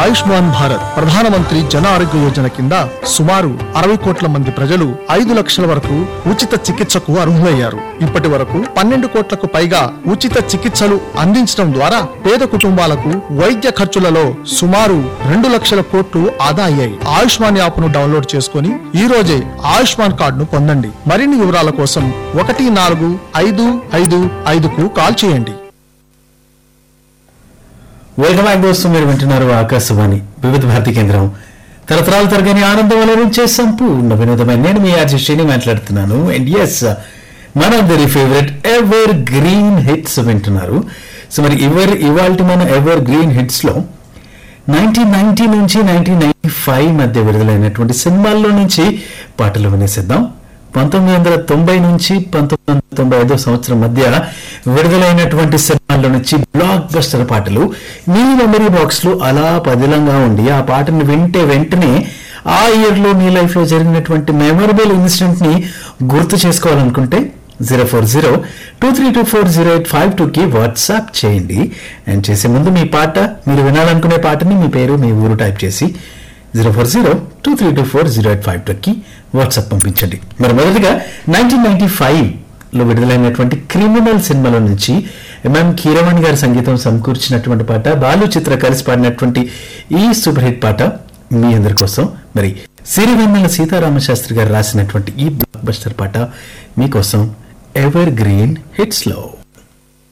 ఆయుష్మాన్ భారత్ ప్రధానమంత్రి జన ఆరోగ్య యోజన కింద సుమారు అరవై కోట్ల మంది ప్రజలు ఐదు లక్షల వరకు ఉచిత చికిత్సకు అర్హులయ్యారు ఇప్పటి వరకు పన్నెండు కోట్లకు పైగా ఉచిత చికిత్సలు అందించడం ద్వారా పేద కుటుంబాలకు వైద్య ఖర్చులలో సుమారు రెండు లక్షల కోట్లు ఆదా అయ్యాయి ఆయుష్మాన్ యాప్ ను డౌన్లోడ్ చేసుకుని ఈ రోజే ఆయుష్మాన్ కార్డును పొందండి మరిన్ని వివరాల కోసం ఒకటి నాలుగు ఐదు ఐదు ఐదుకు కాల్ చేయండి వెల్కమ్ బ్యాక్ దోస్తు మీరు వింటున్నారు ఆకాశవాణి వివిధ భారతి కేంద్రం తరతరాలు తరగని ఆనందం అలరించే సంపూర్ణ వినోదమైన నేను మీ ఆర్జీ శ్రేణి మాట్లాడుతున్నాను అండ్ ఎస్ మన అందరి ఫేవరెట్ ఎవర్ గ్రీన్ హిట్స్ వింటున్నారు సో మరి ఎవర్ ఇవాళ మన ఎవర్ గ్రీన్ హిట్స్ లో నైన్టీన్ నైన్టీ నుంచి నైన్టీన్ నైన్టీ ఫైవ్ మధ్య విడుదలైనటువంటి సినిమాల్లో నుంచి పాటలు వినేసిద్దాం పంతొమ్మిది వందల తొంభై నుంచి పంతొమ్మిది వందల తొంభై ఐదో సంవత్సరం మధ్య విడుదలైనటువంటి సినిమాల్లో నుంచి బ్లాక్ బస్టర్ పాటలు మీ మెమరీ బాక్స్ లో అలా పదిలంగా ఉండి ఆ పాటను వింటే వెంటనే ఆ ఇయర్ లో మీ లైఫ్ లో జరిగినటువంటి మెమరబుల్ ఇన్సిడెంట్ ని గుర్తు చేసుకోవాలనుకుంటే zero four zero two three two four zero eight five టూకి వాట్సాప్ చేయండి అండ్ చేసే ముందు మీ పాట మీరు వినాలనుకునే పాటని మీ పేరు మీ ఊరు టైప్ చేసి zero four zero two three two four zero eight five టూకి వాట్సాప్ పంపించండి మరి మొదటిగా నైన్టీన్ నైన్టీ ఫైవ్ లో విడుదలైనటువంటి క్రిమినల్ సినిమాల నుంచి ఎంఎం కీరవాణి గారి సంగీతం సమకూర్చినటువంటి పాట బాలు చిత్ర కలిసి పాడినటువంటి ఈ సూపర్ హిట్ పాట మీ అందరి కోసం మరి సిరివెన్నెల సీతారామ శాస్త్రి గారు రాసినటువంటి ఈ బ్లాక్ బస్టర్ పాట మీకోసం ఎవర్ గ్రీన్ హిట్స్ లో